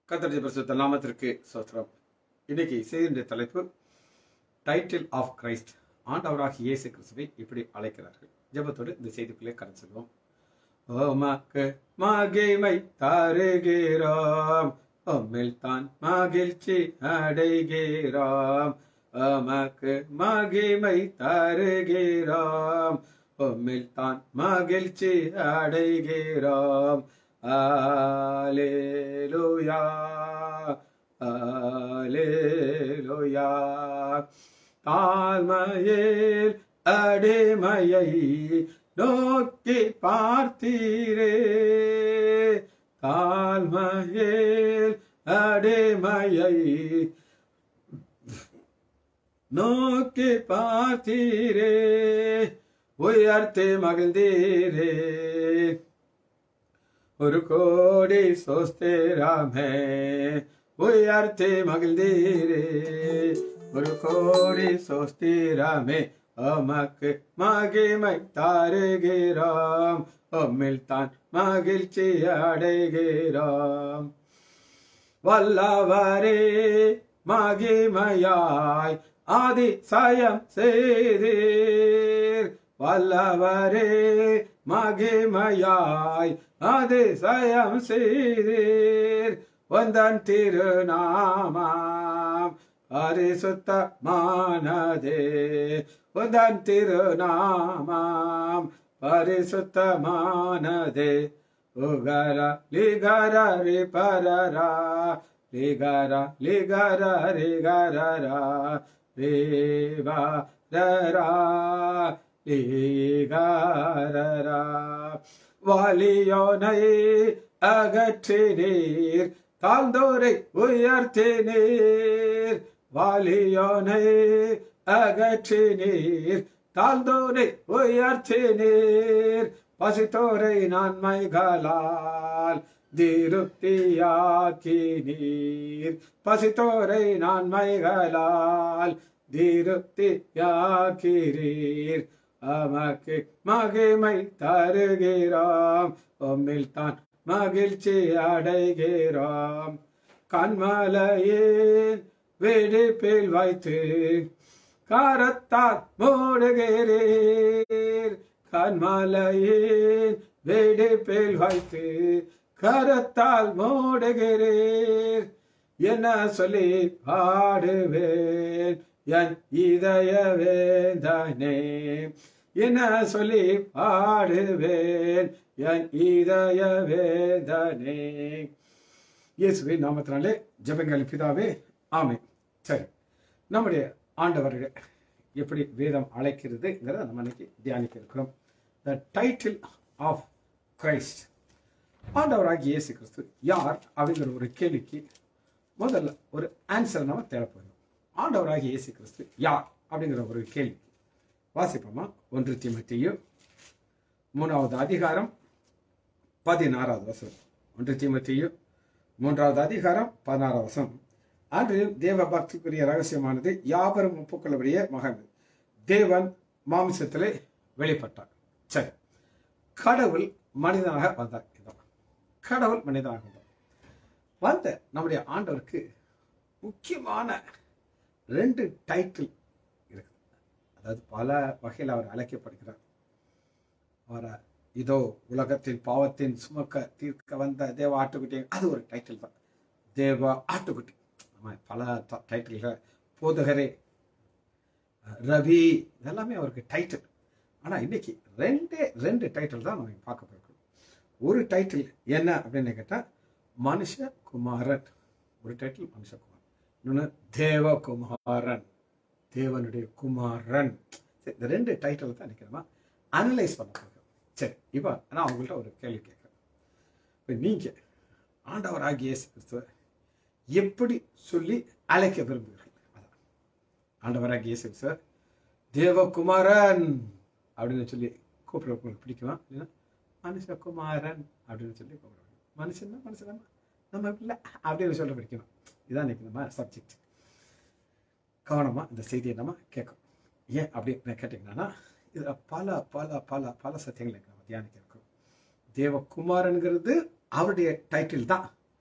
கத்தடி பரிசுத்த நாமத்திற்கு சோத்திரம் இன்னைக்கு செய்தியுடைய தலைப்பு டைட்டில் ஆஃப் கிரைஸ்ட் ஆண்டவராக இயேசு கிறிஸ்துவை இப்படி அழைக்கிறார்கள் ஜெபத்தோடு இந்த செய்திக்குள்ளே கடந்து செல்வோம் உமக்கு மகிமை தருகிறோம் உம்மில் தான் மகிழ்ச்சி அடைகிறோம் உமக்கு மகிமை தருகிறோம் உம்மில் தான் மகிழ்ச்சி அடைகிறோம் ஆலேலுயா ஆலேலுயா தாழ்மையில் அடிமையை நோக்கி பார்த்தீரே தாழ்மையில் அடிமையை நோக்கி பார்த்தீரே உயர்த்தி மகிழ்ந்தீரே ஒரு கோடி சோஸ்திராமே உயர்த்தி மகிழ்ந்தீரே ஒரு கோடி சோஸ்திராமே உமக்கு மகிமை தாருகிறோம் உம்மில் தான் மகிழ்ச்சி அடைகிறோம் வல்லவரே மகிமையாய் அதிசயம் செய்தீர் வல்லவரே மகிமையாய் அதிசயம் செய்தீர் வந்தன் திருநாமம் பரிசுத்தமானதே வந்தன் திருநாமம் பரிசுத்தமானதே உகர லிகர ரி பரரா லிகர லிகர ரிகரரா ரேவா ரரா லிகரரா வாலியோனை அகற்றினீர் தாழ்ந்தோரை உயர்த்தினீர் வாலியோனை அகற்றினீர் தாழ்ந்தோரை உயர்த்தினீர் பசித்தோரை நன்மைகளால் திருப்தியாக்கினீர் பசித்தோரை நன்மைகளால் திருப்தியாக்கிறீர் அமக்கு மகிமை தருகிறோம் உம்மில் தான் மகிழ்ச்சி அடைகிறோம் கண்மலையின் வெடிப்பில் வைத்து கரத்தால் மூடுகிறீர் கண்மலையின் வெடிப்பில் வைத்து கரத்தால் மூடுகிறீர் என்ன சொல்லி பாடுவேன் என் இதய வேந்தனே என்ன சொல்லி பாடுவேன் என் இதய வேந்தனே இயேசுவின் நாமத்தினாலே ஜெபங்கள் பிதாவே ஆமே சரி நம்முடைய ஆண்டவர்கள் எப்படி வேதம் அழைக்கிறதுங்கிறத நம்ம இன்னைக்கு தியானிக்க இருக்கிறோம் த டைட்டில் ஆஃப் கிரைஸ்ட் ஆண்டவராகிய இயேசு கிறிஸ்து யார் அப்படிங்கிற ஒரு கேள்விக்கு முதல்ல ஒரு ஆன்சர் நம்ம தேவைப்படும் ஆண்டவராகிய இயேசு கிறிஸ்து யார் அப்படிங்கிற ஒரு கேள்வி வாசிப்போமா ஒன்று தீமத்தியு மூணாவது அதிகாரம் பதினாறாவது வசனம் ஒன்று தீமத்தியு மூன்றாவது அதிகாரம் பதினாறாவது வசனம் ஆண்டில் தேவ பக்திக்குரிய ரகசியமானது யாவரும் ஒப்புக்கொள்ளபடிய மகன் தேவன் மாம்சத்திலே வெளிப்பட்டார் சரி கடவுள் மனிதனாக வந்தார் இதான் கடவுள் மனிதனாக வந்தார் வந்த நம்முடைய ஆண்டவருக்கு முக்கியமான ரெண்டு டைட்டில் இருக்கு அதாவது பல வகையில் அவர் அழைக்கப்படுகிறார் அவரை இதோ உலகத்தின் பாவத்தின் சுமக்க தீர்க்க வந்த தேவ ஆட்டுக்குட்டி அது ஒரு டைட்டில் தான் தேவ ஆட்டுக்குட்டி ஆமா பல டைட்டில்கள் போதகரே ரவி இதெல்லாமே அவருக்கு டைட்டில் ஆனால் இன்னைக்கு ரெண்டே ரெண்டு டைட்டில் தான் நம்ம பார்க்க போயிருக்கோம் ஒரு டைட்டில் என்ன அப்படின்னு கேட்டால் மனுஷகுமாரன் ஒரு டைட்டில் மனுஷகுமாரன் இன்னொன்று தேவகுமாரன் தேவனுடைய குமாரன் சரி இந்த ரெண்டு டைட்டில் தான் நிற்கிறோமா அனலைஸ் பண்ண போகிறோம் சரி இப்போ நான் அவங்கள்ட்ட ஒரு கேள்வி கேட்குறேன் இப்போ நீங்கள் ஆண்டவராகிய இயேசு கிறிஸ்துவ எப்படி சொல்லி அழைக்க விரும்புகிறீர்கள் அதான் ஆண்டவராகிய இயேசு கிறிஸ்துவ தேவகுமாரன் அப்படின்னு சொல்லி கூப்பிட உங்களுக்கு பிடிக்குமா இல்லைன்னா மனுஷகுமாரன் அப்படின்னு சொல்லி கூப்பிடுவாங்க மனுஷன்னா மனுஷன் நம்ம இல்லை அப்படின்னு சொல்ல பிடிக்கணும் இதான் இன்னைக்கு நம்ம சப்ஜெக்ட் கவனமாக இந்த செய்தியை நம்ம கேட்கும் ஏன் அப்படின்னு கேட்டிங்கன்னா இதில் பல பல பல பல சத்தியங்களை நம்ம தியானிக்க இருக்கோம் தேவகுமாரனுங்கிறது அவருடைய டைட்டில் தான்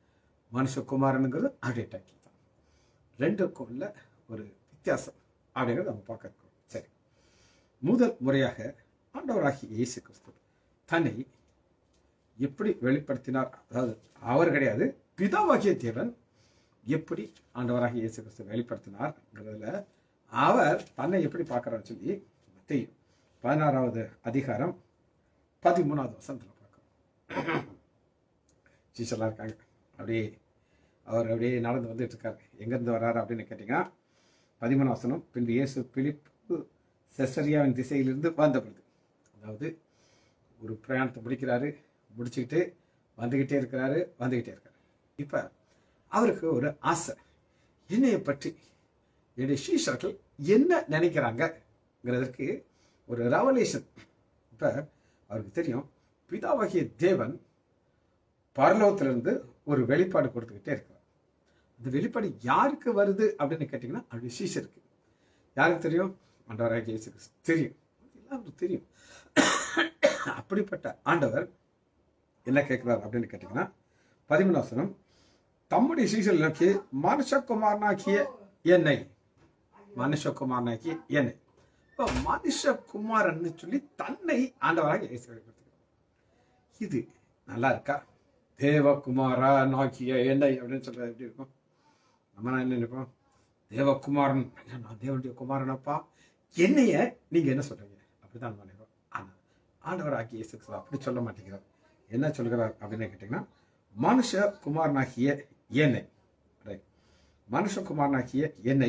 மனுஷகுமாரனுங்கிறது அவருடைய டைட்டில் தான் ரெண்டுக்கும் உள்ள ஒரு வித்தியாசம் அப்படிங்கிறத நம்ம பார்க்க இருக்கோம் சரி முதல் முறையாக ஆண்டவராகிய இயேசு கிறிஸ்து தன்னை எப்படி வெளிப்படுத்தினார் அதாவது அவர் கிடையாது பிதாவாகிய தேவன் எப்படி ஆண்டவராகிய இயேசு கிறிஸ்து வெளிப்படுத்தினார்ன்றதுல அவர் தன்னை எப்படி பார்க்கறான்னு சொல்லி மத்தேயு பதினாறாவது அதிகாரம் பதிமூணாவது வசனத்தில் பார்க்குறோம் டீச்சர்லாம் இருக்காங்க அப்படியே அவர் அப்படியே நடந்து வந்துட்டு இருக்காரு எங்கேருந்து வர்றாரு அப்படின்னு கேட்டிங்கன்னா பதிமூணு வசனம் பின்பு இயேசு பிலிப்பு செசரியாவின் திசையிலிருந்து வந்த பொழுது அதாவது ஒரு பிரயாணத்தை முடிக்கிறாரு முடிச்சுக்கிட்டு வந்துக்கிட்டே இருக்கிறாரு வந்துக்கிட்டே இருக்காரு இப்போ அவருக்கு ஒரு ஆசை என்னையை பற்றி என்னுடைய சீஷர்கள் என்ன நினைக்கிறாங்கங்கிறதற்கு ஒரு ரெவலேஷன் இப்போ அவருக்கு தெரியும் பிதாவாகிய தேவன் பரலோகத்திலிருந்து ஒரு வெளிப்பாடு கொடுத்துக்கிட்டே இருக்கிறார் அந்த வெளிப்பாடு யாருக்கு வருது அப்படின்னு கேட்டிங்கன்னா அவருடைய சீஷருக்கு யாருக்கு தெரியும் ஆண்டவராகிய இயேசு கிறிஸ்து தெரியும் எல்லாருக்கும் தெரியும் அப்படிப்பட்ட ஆண்டவர் என்ன கேட்கிறார் அப்படின்னு கேட்டிங்கன்னா பதிமூணாசனம் தம்முடைய சீசல் நோக்கி மனுஷகுமாரனாக்கிய என்னை மனுஷகுமாரனாக்கிய என்னை இப்போ மனுஷகுமாரன் சொல்லி தன்னை ஆண்டவராக இயேசு வெளிப்படுத்துகிறார் இது நல்லா இருக்கா தேவகுமாரா நாக்கிய என்னை அப்படின்னு சொல்றது எப்படி இருக்கும் நம்ம என்ன நினைப்போம் தேவகுமாரன் ஐயா, நான் தேவனுடைய குமாரனப்பா என்னைய நீங்க என்ன சொல்றீங்க அப்படிதான் நம்ம நினைப்போம் ஆனா ஆண்டவர் ஆகிய இயேசு கிறிஸ்து அப்படி சொல்ல மாட்டேங்கிறார் என்ன சொல்கிறார் அப்படின்னு கேட்டீங்கன்னா மனுஷ குமாரனாகிய என்னை ரைட் மனுஷகுமாரனாகிய என்னை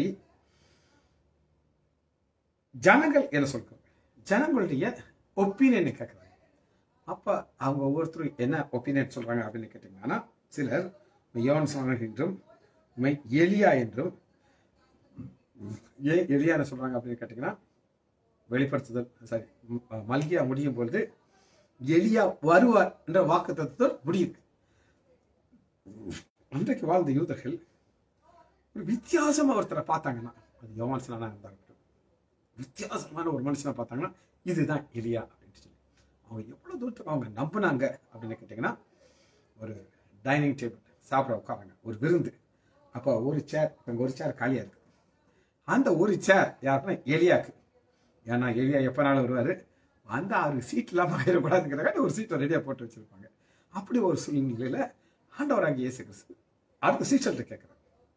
ஜனங்கள் என்ன சொல்கிறாங்க ஜனங்களுடைய ஒப்பீனியனை கேட்குறாங்க அப்போ அவங்க ஒவ்வொருத்தரும் என்ன ஒப்பீனியன் சொல்கிறாங்க அப்படின்னு கேட்டிங்கன்னா சிலர் யோன் சொன்னாங்க என்றும் உண்மை எலியா என்றும் ஏன் எலியா என்ன சொல்கிறாங்க அப்படின்னு கேட்டிங்கன்னா வெளிப்படுத்துதல் சாரி மல்கியா முடியும் பொழுது எலியா வருவார் என்ற வாக்கு தத்துவம் முடியுது அன்றைக்கு வாழ்ந்த யூதர்கள் ஒரு வித்தியாசமா ஒருத்தரை பார்த்தாங்கன்னா அது யோவான் ஸ்நானா இருந்தா இருக்கட்டும் வித்தியாசமான ஒரு மனுஷனை பார்த்தாங்கன்னா இதுதான் எலியா அப்படின்ட்டு சொல்லி அவங்க எவ்வளவு தூரத்துக்கு அவங்க நம்பினாங்க அப்படின்னு கேட்டிங்கன்னா ஒரு டைனிங் டேபிள் சாப்பிட உட்காராங்க ஒரு விருந்து அப்போ ஒரு சேர் அங்கே ஒரு சேர் காலியாக இருக்கு அந்த ஒரு சேர் யாருன்னா எலியாக்கு ஏன்னா எலியா எப்போனாலும் வருவார் அந்த அவருக்கு சீட் இல்லாமல் ஆயிடக்கூடாதுங்கிறக்காக ஒரு சீட்டை ரெடியாக போட்டு வச்சிருப்பாங்க அப்படி ஒரு சூழ்நிலையில் ஆண்டவராகிய இயேசு கிறிஸ்து அடுத்த சீச்சல்கிட்ட கேட்குறாரு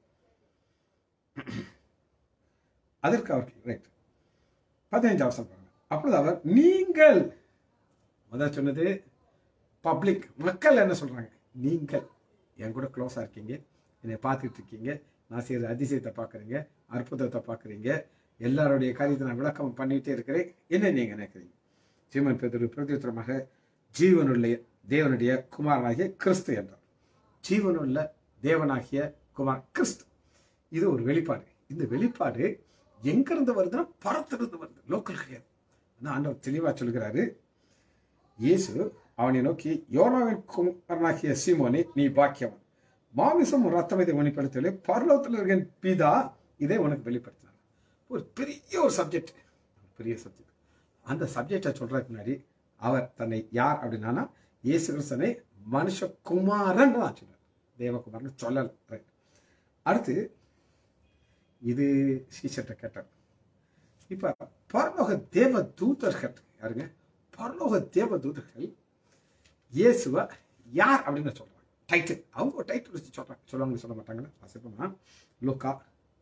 அதற்கு அவர் ரைட் பதினைஞ்சு அவசரம் பாருங்க அப்பொழுது அவர் நீங்கள் முதல் சொன்னது பப்ளிக் மக்கள் என்ன சொல்றாங்க நீங்கள் என் கூட க்ளோஸாக இருக்கீங்க என்னை பார்த்துட்டு இருக்கீங்க நான் செய்கிற அதிசயத்தை பார்க்குறீங்க அற்புதத்தை பார்க்குறீங்க எல்லாருடைய காரியத்தை நான் விளக்கம் பண்ணிட்டே இருக்கிறேன் என்ன நீங்கள் நினைக்கிறீங்க சீமன் பேதொரு பிரதியுத்தரமாக ஜீவனுள்ள தேவனுடைய குமாரனாகிய கிறிஸ்து என்றார் ஜீவனுள்ள தேவனாகிய குமார் கிறிஸ்து இது ஒரு வெளிப்பாடு இந்த வெளிப்பாடு எங்கிருந்து வருதுன்னா பரத்திலிருந்து வருது லோக்கல் கிடையாது ஆனால் ஆண்டவர் தெளிவாக சொல்கிறாரு இயேசு அவனை நோக்கி யோனாவின் குமாரனாகிய சீமோனே நீ பாக்கியவன் மாமிசம் ரத்தம் இதை வெளிப்படுத்தவில்லை பரலோகத்தில் இருக்கிற பிதா இதை உனக்கு வெளிப்படுத்தினார் ஒரு பெரிய ஒரு சப்ஜெக்ட் பெரிய சப்ஜெக்ட் அந்த சப்ஜெக்டை சொல்றதுக்கு முன்னாடி அவர் தன்னை யார் அப்படின்னா இயேசு கிறிஸ்தனை மனுஷகுமாரன் தான் சொன்னார் தேவகுமாரன் சொல்லல ரைட் அடுத்து இது சீசர்கிட்ட கேட்டார் இப்ப பரலோக தேவ தூதர்கள் யாருங்க பரலோக தேவ தூதர்கள் இயேசுவ யார் அப்படின்னு சொல்றாங்க டைட்டில் அவங்க ஒரு டைட்டில் வச்சு சொல்றாங்க சொல்லுவாங்க சொல்ல மாட்டாங்கன்னா வாசிப்போமா லோக்கா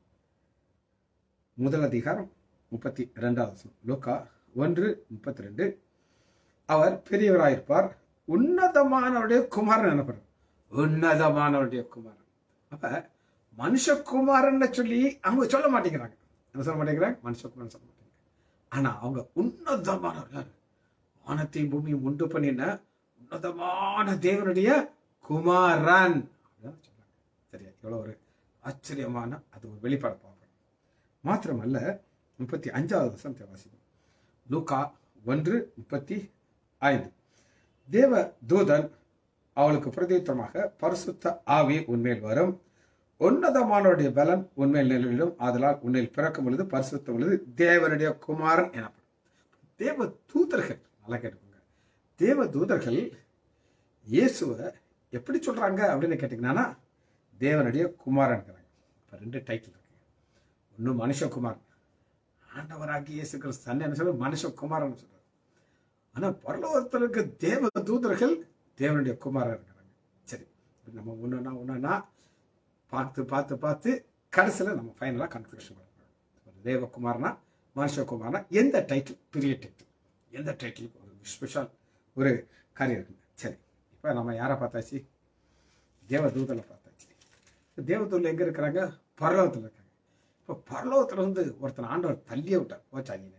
முதல் அதிகாரம் முப்பத்தி ரெண்டாவது வசனம். லோக்கா ஒன்று முப்பத்தி ரெண்டு அவர் பெரியவராயிருப்பார் உன்னதமானவருடைய குமாரன் எனப்படுறார் உன்னதமானவருடைய குமாரன் அப்ப மனுஷகுமாரன் சொல்லி அவங்க சொல்ல மாட்டேங்கிறாங்க என்ன சொல்ல மாட்டேங்கிறாங்க மனுஷகுமாரன் சொல்ல மாட்டேங்கிறாங்க ஆனா அவங்க உன்னதமானவர் யாரு வானத்தையும் பூமியும் உண்டு பண்ணின உன்னதமான தேவனுடைய குமாரன் அப்படிதான் சொல்றாங்க சரியா இவ்வளவு ஒரு ஆச்சரியமான அது ஒரு வெளிப்பாடு பார்ப்போம் மாத்திரமல்ல முப்பத்தி அஞ்சாவது வசனத்தை வாசிக்கும் லூக்கா ஒன்று முப்பத்தி ஐந்து தேவ தூதன் அவளுக்கு பிரதியுத்தரமாக பரிசுத்த ஆவி உண்மையில் வரும் உன்னதமானவருடைய பலன் உண்மையில் நிலவிலும் ஆதலால் உன்னில் பிறக்கும் பொழுது பரிசுத்தம் பொழுது தேவனுடைய குமாரன் எனப்படும் தேவ தூதர்கள் நல்லா கேட்டுக்கோங்க தேவ தூதர்கள் இயேசுவை எப்படி சொல்றாங்க அப்படின்னு கேட்டீங்கன்னா தேவனுடைய குமாரன்கிறாங்க இப்போ ரெண்டு டைட்டில் இருக்கு ஒன்று மனுஷகுமாரன் ஆண்டவராகி இயேசு கிறிஸ்து தன்னை என்ன சொல்ற மனுஷகுமாரன் சொல்றாரு ஆனா பரலோகத்தில் இருக்க தேவ தூதர்கள் தேவனுடைய குமாரன் இருக்கிறாங்க சரி இப்ப நம்ம ஒன்றுனா ஒன்றுனா பார்த்து பார்த்து பார்த்து கடைசியில் நம்ம ஃபைனலாக கன்க்ளூஷன் பண்ணுறோம் தேவகுமாரனா மனுஷகுமாரனா எந்த டைட்டில் பெரிய டைட்டில் எந்த டைட்டிலுக்கு ஒரு ஸ்பெஷல் ஒரு காரியம் இருக்குங்க சரி இப்போ நம்ம யாரை பார்த்தாச்சு தேவதூதலை பார்த்தாச்சு இப்ப தேவதூதல் எங்கே இருக்கிறாங்க பரலோகத்தில் இருக்காங்க இப்போ பரலோகத்தில் வந்து ஒருத்தன் ஆண்டவர் தள்ளியே விட்டார் போச்சா நீ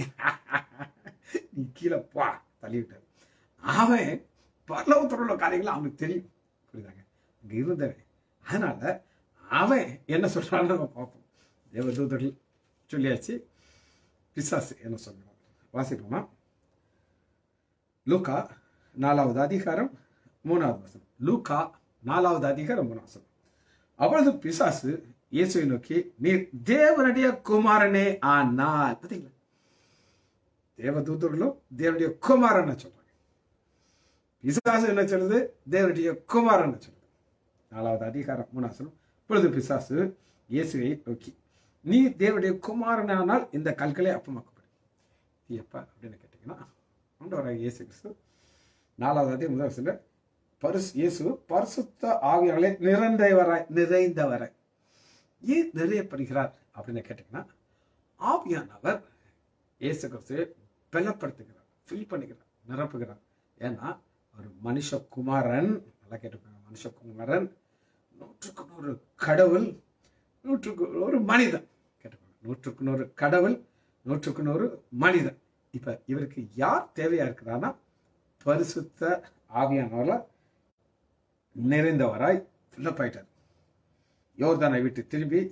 நீ கீழே போ தள்ளி விட்டார் அவன் பரலோகத்தில் உள்ள காரியங்கள் அவனுக்கு தெரியும் புரியுதாங்க அங்கே இருந்தவன் அதனால அவன் என்ன சொல்றான்னு நம்ம பார்ப்போம் தேவதூதர்கள் சொல்லியாச்சு பிசாசு என்ன சொல்றான் வாசிப்போமா லூக்கா நாலாவது அதிகாரம் மூணாவது வசனம் லூக்கா நாலாவது அதிகாரம் மூணாவது வசனம் அப்பொழுது பிசாசு இயேசுவை நோக்கி நீர் தேவனுடைய குமாரனே ஆனால் பார்த்தீங்களா தேவதூதர்களும் தேவனுடைய குமாரன் சொல்றாங்க பிசாசு என்ன சொல்லுது தேவனுடைய குமாரன் சொல்லுது நாலாவது அதிகாரம் மூணாவது வசனம் இப்பொழுது பிசாசு இயேசுவை நோக்கி நீ தேவனுடைய குமாரனானால் இந்த கற்களை அப்பமாக்கப்படும் இது எப்ப அப்படின்னு கேட்டீங்கன்னா ஆண்டவராக இயேசு கிறிஸ்து நாலாவது அதிகாரம் முதல் வசனத்துல பரிசு இயேசு பரிசுத்த ஆவியாலே நிறைந்தவராய் நிறைந்தவராய் ஏன் நிறையப்படுகிறார் அப்படின்னு கேட்டீங்கன்னா ஆவியானவர் இயேசு கிறிஸ்துவை பலப்படுத்துகிறார் ஃபில் பண்ணுகிறார் நிரப்புகிறார் ஏன்னா ஒரு மனுஷகுமாரன் நல்லா கேட்டுக்கோங்க மனுஷகுமாரன் நூற்றுக்கு நூறு கடவுள் நூற்றுக்கு ஒரு மனிதன் கேட்டுக்கோங்க நூற்றுக்கு நூறு கடவுள் நூற்றுக்கு நூறு மனிதன் இப்ப இவருக்கு யார் தேவையா இருக்கிறான்னா பரிசுத்த ஆவியானவர்ல நிறைந்தவராய் ஃபில்லப் ஆயிட்டார் யோர்தானை விட்டு திரும்பி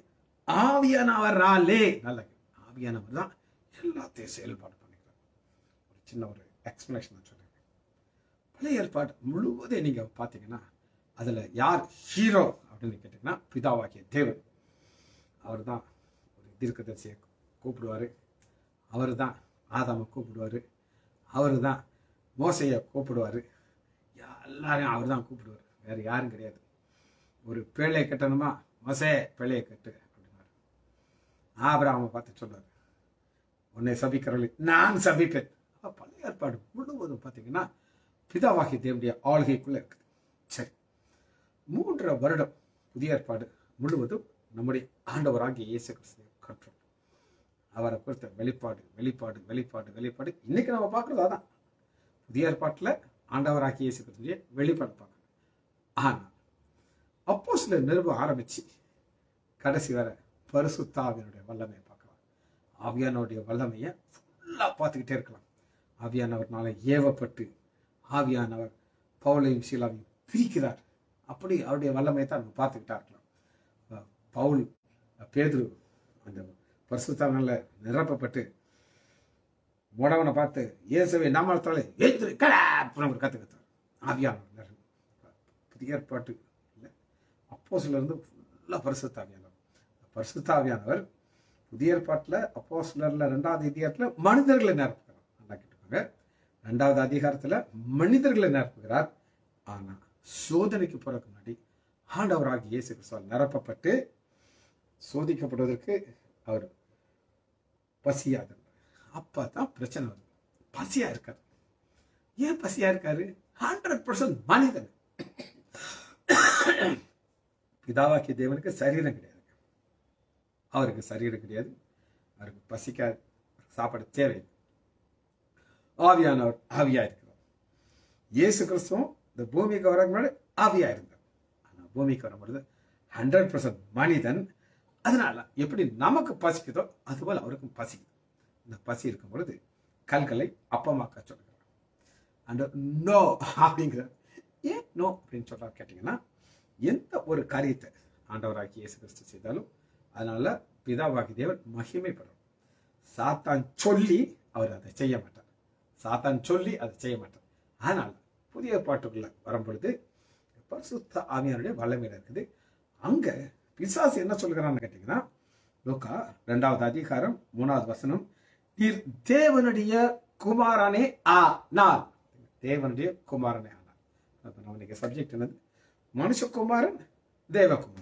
ஆவியானவராலே நல்ல ஆவியானவர் தான் எல்லாத்தையும் செயல்பாடு பண்ணிக்கிறார் ஒரு சின்ன ஒரு எக்ஸ்பிளேஷன் சொல்றேன் பழைய ஏற்பாடு முழுவதும் நீங்க பார்த்தீங்கன்னா அதுல யார் ஹீரோ அப்படின்னு கேட்டீங்கன்னா பிதாவாகிய தேவன் அவர் தான் ஒரு தீர்க்கதரிசியை கூப்பிடுவாரு அவர் தான் ஆதாமை கூப்பிடுவாரு அவர் தான் மோசையை கூப்பிடுவாரு எல்லாரையும் அவர் தான் கூப்பிடுவார் வேற யாரும் கிடையாது ஒரு பிள்ளையை கட்டணுமா மோசே பிள்ளையை கட்டு அப்படின்னாரு ஆபிரகாமை பார்த்து சொன்னார் உன்னை சபிக்கிறவர்கள் நான் சபிப்பேன் அப்ப பழைய ஏற்பாடு முழுவதும் பார்த்தீங்கன்னா பிதாவாகி தேவனுடைய ஆளுகைக்குள்ள இருக்குது சரி மூன்றரை வருடம் புதிய ஏற்பாடு முழுவதும் நம்முடைய ஆண்டவராகிய இயேசு கிறிஸ்துவை கற்றோம் அவரை குறித்த வெளிப்பாடு வெளிப்பாடு வெளிப்பாடு வெளிப்பாடு இன்னைக்கு நம்ம பார்க்கறது அதான் புதிய ஏற்பாட்டில் ஆண்டவராகிய இயேசு கிறிஸ்துடைய வெளிப்பாடு பார்க்கணும் ஆனால் அப்போ சில நிறுவ ஆரம்பிச்சு கடைசி வர பரிசுத்தாவினுடைய வல்லமையை பார்க்கலாம் ஆவியானவருடைய வல்லமையை ஃபுல்லாக பார்த்துக்கிட்டே இருக்கலாம் ஆவியானவர்னால ஏவப்பட்டு ஆவியானவர் பவுலையும் சீலாவையும் பிரிக்கிறார் அப்படி அவருடைய வல்லமையை தான் நம்ம பார்த்துக்கிட்டா இருக்கலாம் அஹ் பவுல் அஹ் பேதுரு அந்த பரிசுத்தாவினால நிரப்பப்பட்டு உடவனை பார்த்து இயேசுவை நாமத்தாலே ஏற்று கலாப்புறம் ஒரு கற்று கத்தார் ஆவியானவர் நிரம்பி. புதிய ஏற்பாட்டு இல்லை அப்போ இருந்து ஃபுல்லாக பரிசுத்தாவியானவர் பரிசுத்தாவியானவர் புதிய ஏற்பாட்டில் அப்போ சிலரில் ரெண்டாவது அதிகாரத்தில் மனிதர்களை நிரப்புகிறார் நல்லா கேட்டுக்கோங்க ரெண்டாவது அதிகாரத்தில் மனிதர்களை நிரப்புகிறார் ஆனால் சோதனைக்கு போறதுக்கு முன்னாடி ஆண்டவராகிய இயேசு கிறிஸ்துவால் நிரப்பப்பட்டு சோதிக்கப்படுவதற்கு அவர் பசியாக அப்போ தான் பிரச்சனை வருது பசியா இருக்காரு ஏன் பசியா இருக்காரு ஹண்ட்ரட் பர்சன்ட் மனிதன் பிதாவாக்கிய தேவனுக்கு சரீரம் கிடையாது அவருக்கு சரீரம் கிடையாது அவருக்கு பசிக்காது சாப்பாடு தேவை ஆவியானவர் ஆவியா இருக்கிறார் இயேசு கிறிஸ்துவும் இந்த பூமிக்கு வரக்கு முன்னாடி ஆவியா இருந்தார் ஆனா பூமிக்கு வரும்பொழுது ஹண்ட்ரட் பர்சன்ட் மனிதன் அதனால எப்படி நமக்கு பசிக்குதோ அதுபோல் அவருக்கும் பசிக்குது இந்த பசி இருக்கும் பொழுது கல்களை அப்பமாக்க சொல்கிறார் அண்ட் நோ அப்படிங்கிறார் ஏன் நோ அப்படின்னு சொல்றாரு கேட்டீங்கன்னா எந்த ஒரு காரியத்தை ஆண்டவராகி இயேசு கிறிஸ்து செய்தாலும் அதனால பிதாவாகி தேவன் மகிமைப்படும் சாத்தான் சொல்லி அவர் அதை செய்ய மாட்டார் சாத்தான் சொல்லி அதை செய்ய மாட்டார் அதனால புதிய பாட்டுக்குள்ள வரும்பொழுது பரிசுத்த ஆவியானுடைய வல்லமையில இருக்குது அங்க பிசாசு என்ன சொல்கிறான்னு கேட்டீங்கன்னா லூக்கா ரெண்டாவது அதிகாரம் மூணாவது வசனம் நீர் தேவனுடைய குமாரனே ஆ நாள் தேவனுடைய குமாரனே ஆனார் அப்ப நம்ம இன்னைக்கு சப்ஜெக்ட் என்னது மனுஷகுமாரன் தேவகுமாரன்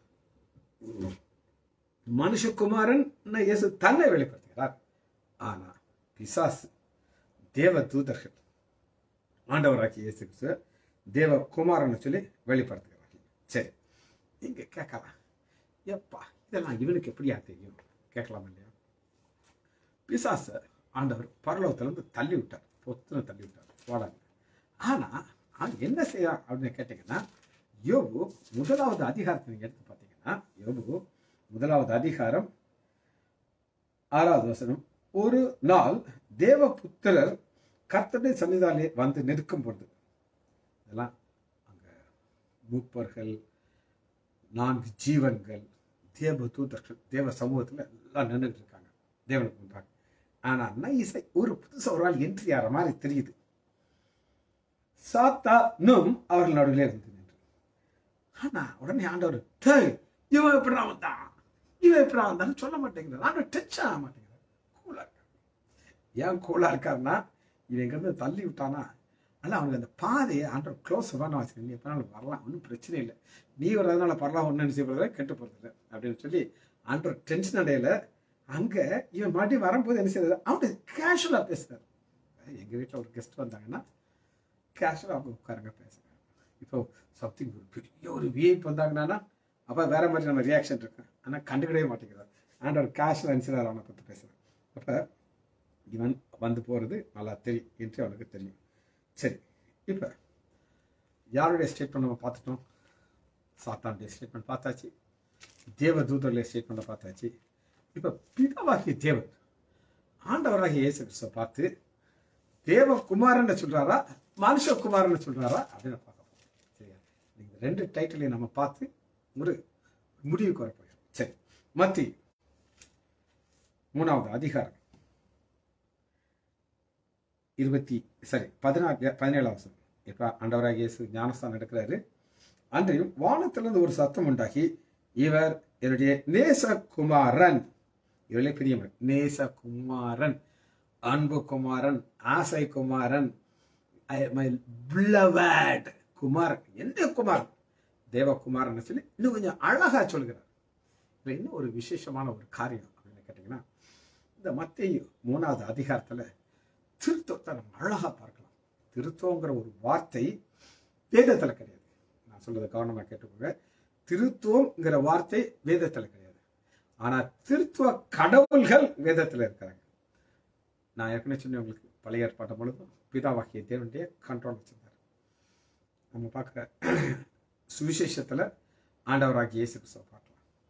மனுஷகுமாரன் இயேசு தன்னை வெளிப்படுத்துகிறார் ஆனா பிசாசு தேவ தூதர்கள் ஆண்டவராகிய இயேசு கிறிஸ்துவ தேவ குமாரன் சொல்லி வெளிப்படுத்துகிறார்கள் சரி இங்க கேட்கலாம் எப்பா இதெல்லாம் இவனுக்கு எப்படியா தெரியும் கேட்கலாம் இல்லையா பிசாச ஆண்டவர் பரலோகத்திலிருந்து தள்ளி விட்டார் பொத்துன்னு தள்ளி விட்டார் போடாங்க ஆனா அவன் என்ன செய்யறான் அப்படின்னு கேட்டீங்கன்னா யோபு முதலாவது அதிகாரத்தை நீங்க எடுத்து பார்த்தீங்கன்னா யோபு முதலாவது அதிகாரம் ஆறாவது வசனம் ஒரு நாள் தேவபுத்திரர் கர்த்தருடைய சன்னிதாலே வந்து நிற்கும் பொழுது இதெல்லாம் அங்க மூப்பர்கள் நான்கு ஜீவன்கள் தேவ தூதர்கள் தேவ சமூகத்துல எல்லாம் நின்றுட்டு இருக்காங்க தேவனுக்கு முன்பாக ஆனா நைசை ஒரு புதுசா ஒரு ஆள் என்ட்ரி ஆகிற மாதிரி தெரியுது சாத்தானும் அவர்கள் நடுவிலே வந்து நின்று ஆனா உடனே ஆண்டவர் "டேய், இவன் எப்படி வந்தான் இவன் எப்படி வந்தான்னு சொல்ல மாட்டேங்கிறார் ஆண்டவர் டச் ஆக மாட்டேங்கிறார் கூலா இருக்கார் ஏன் கூலா இருக்காருன்னா இவன் இங்கிருந்து தள்ளி விட்டானா ஆனால் அவனுக்கு அந்த பாதையை ஆண்டவர் க்ளோஸ் பண்ண வச்சுருக்க நீ எப்பனாலும் வரலாம் ஒன்றும் பிரச்சனை இல்லை நீ வர்றதுனால பரலாம் ஒன்றும் நினைச்சு போகிறத கெட்டு போகிறது அப்படின்னு சொல்லி ஆண்டவர் டென்ஷன் அடையில அங்கே இவன் மறுபடியும் வரும்போது என்ன செய்யறது அவன்கிட்ட கேஷுவலாக பேசுறாரு எங்கள் வீட்டில் ஒரு கெஸ்ட் வந்தாங்கன்னா கேஷுவலாக அவங்க உட்காருங்க பேசுகிறாங்க இப்போ சம்திங் ஒரு பெரிய ஒரு விஐப் வந்தாங்கன்னா அப்போ வேற மாதிரி நம்ம ரியாக்ஷன் இருக்கு ஆனால் கண்டுக்கிடவே மாட்டேங்கிறார் ஆண்டவர் கேஷுவல் அனுப்பிச்சிடார் அவனை பற்றி பேசுகிறேன் அப்போ இவன் வந்து போகிறது நல்லா தெரியும் என்று அவனுக்கு தெரியும் சரி இப்போ யாருடைய ஸ்டேட்மெண்ட் நம்ம பார்த்துட்டோம் சாத்தானுடைய ஸ்டேட்மெண்ட் பார்த்தாச்சு தேவ தூதருடைய ஸ்டேட்மெண்ட்டை பார்த்தாச்சு இப்போ பிதாவாகிய தேவன் ஆண்டவராகிய இயேசு கிறிஸ்துவை பார்த்து தேவகுமாரன் சொல்றாரா மனுஷகுமாரன் சொல்றாரா அப்படின்னு பார்க்க போறோம் சரியா நீங்க ரெண்டு டைட்டிலையும் நம்ம பார்த்து ஒரு முடிவுக்கு வர போகிறோம் சரி மத்தி மூணாவது அதிகாரம் இருபத்தி சரி பதினாறு பதினேழாம் வசனம் இப்ப ஆண்டவராகிய இயேசு ஞானஸ்தானம் எடுக்கிறாரு அன்றையும் வானத்திலிருந்து ஒரு சத்தம் உண்டாகி இவர் என்னுடைய நேசகுமாரன் இவளே பிரியமன் நேசகுமாரன் அன்பு குமாரன் ஆசை குமாரன் மை பிளவட் குமாரன் எந்த குமாரன் தேவகுமாரன் சொல்லி இன்னும் கொஞ்சம் அழகா சொல்கிறார் இதுல இன்னும் ஒரு விசேஷமான ஒரு காரியம் அப்படின்னு கேட்டீங்கன்னா இந்த மத்திய மூணாவது அதிகாரத்துல திருத்தத்தை நம்ம அழகா பார்க்கலாம் திருத்தங்கிற ஒரு வார்த்தை வேதத்துல கிடையாது நான் சொல்றதை கவனமா கேட்டுக்கோங்க திருத்துவம்ங்கிற வார்த்தை வேதத்துல கிடையாது ஆனா திருத்துவ கடவுள்கள் வேதத்துல இருக்கிறாங்க நான் ஏற்கனவே சொன்னேன் உங்களுக்கு பழைய ஏற்பாட்டு பொழுதும் பிதாவாகிய தேவனுடைய கண்ட்ரோல் வச்சிருந்தார் நம்ம பார்க்க சுவிசேஷத்துல ஆண்டவராகிய இயேசு கிறிஸ்துவை பார்க்கலாம்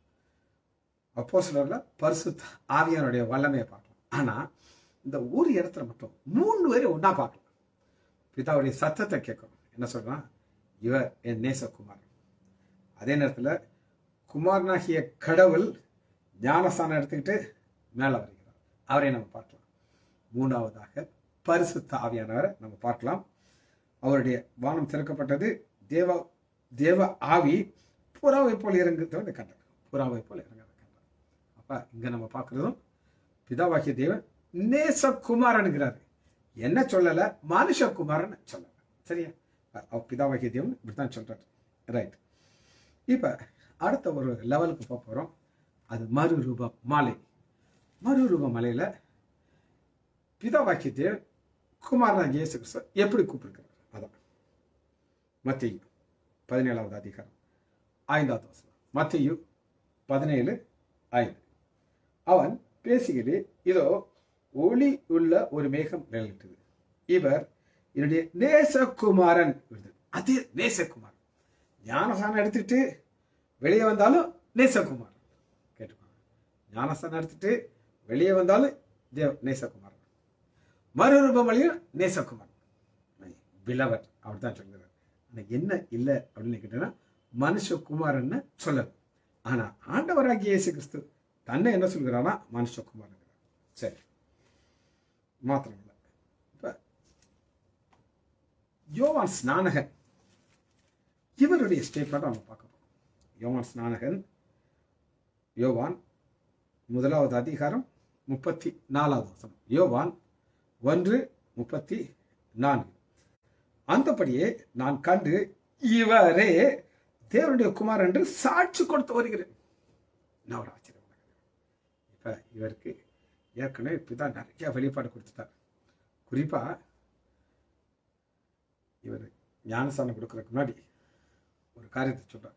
அப்போ சிலர்ல பரிசுத்த ஆவியானுடைய வல்லமையை பார்க்கலாம் ஆனா இந்த ஒரு இடத்துல மட்டும் மூணு பேரை ஒண்ணா பார்க்கலாம் பிதாவுடைய சத்தத்தை கேட்கணும் என்ன சொல்றான் இவர் என் நேசகுமார் அதே நேரத்துல குமாரனாகிய கடவுள் ஞானஸ்தானம் எடுத்துக்கிட்டு மேல வருகிறார் அவரை நம்ம பார்க்கலாம் மூணாவதாக பரிசுத்த ஆவியானவரை நம்ம பார்க்கலாம் அவருடைய வானம் திறக்கப்பட்டது தேவ தேவ ஆவி புறாவை போல் இறங்குறத கண்டார் புறாவை போல் இறங்குறத கண்டார் அப்ப இங்க நம்ம பார்க்கிறதும் பிதாவாகிய தேவன் நேசகுமாரனுங்கிறாரு என்ன சொல்லல மனுஷகுமாரன் சொல்லல சரியா அவர் பிதாவாகிய தேவன் இப்படித்தான் சொல்றாரு ரைட் இப்ப அடுத்த ஒரு லெவலுக்கு போக போறோம் அது மறுரூப மலை மறுரூப மலையில பிதாவாக்கிய தேவன் குமாரன் இயேசு கிறிஸ்து எப்படி கூப்பிட்டுருக்கிறார் அதான் மத்தியு பதினேழாவது அதிகாரம் ஐந்தாவது வசனம் மத்தியு பதினேழு ஐந்து அவன் பேசுகிறே இதோ ஒளி உள்ள ஒரு மேகம் நிழலிட்டது இவர் என்னுடைய நேசகுமாரன் இவர். அது நேசகுமாரன் ஞானசானம் எடுத்துட்டு வெளியே வந்தாலும் நேசகுமாரன் கேட்டுக்கோங்க ஞானஸ்தானம் எடுத்துட்டு வெளியே வந்தாலும் தேவ நேசகுமாரன் மறுரூபமலையும் நேசகுமாரன் பிலவர் அப்படித்தான் சொல்கிறார் ஆனா என்ன இல்லை அப்படின்னு கேட்டீங்கன்னா மனுஷகுமாரன்னு சொல்லணும் ஆனா ஆண்டவராகிய இயேசு கிறிஸ்து தன்னை என்ன சொல்கிறானா மனுஷகுமாரன் சரி மாத்திரம் இல்லை இப்ப யோவான் ஸ்நானகன் இவருடைய ஸ்டேட்மெண்ட் நம்ம பார்க்க போறோம் யோவான் ஸ்நானகன் யோவான் முதலாவது அதிகாரம் முப்பத்தி நாலாவது வசனம் யோவான் ஒன்று முப்பத்தி நான்கு அந்தபடியே நான் கண்டு இவரே தேவனுடைய குமார் என்று சாட்சி கொடுத்து வருகிறேன் நான் ஒரு ஆச்சரியம் இப்ப இவருக்கு ஏற்கனவே இப்பதான் நிறைய வெளிப்பாடு கொடுத்துட்டார் குறிப்பா இவர் ஞானஸ்தானம் கொடுக்கறதுக்கு முன்னாடி ஒரு காரியத்தை சொல்றார்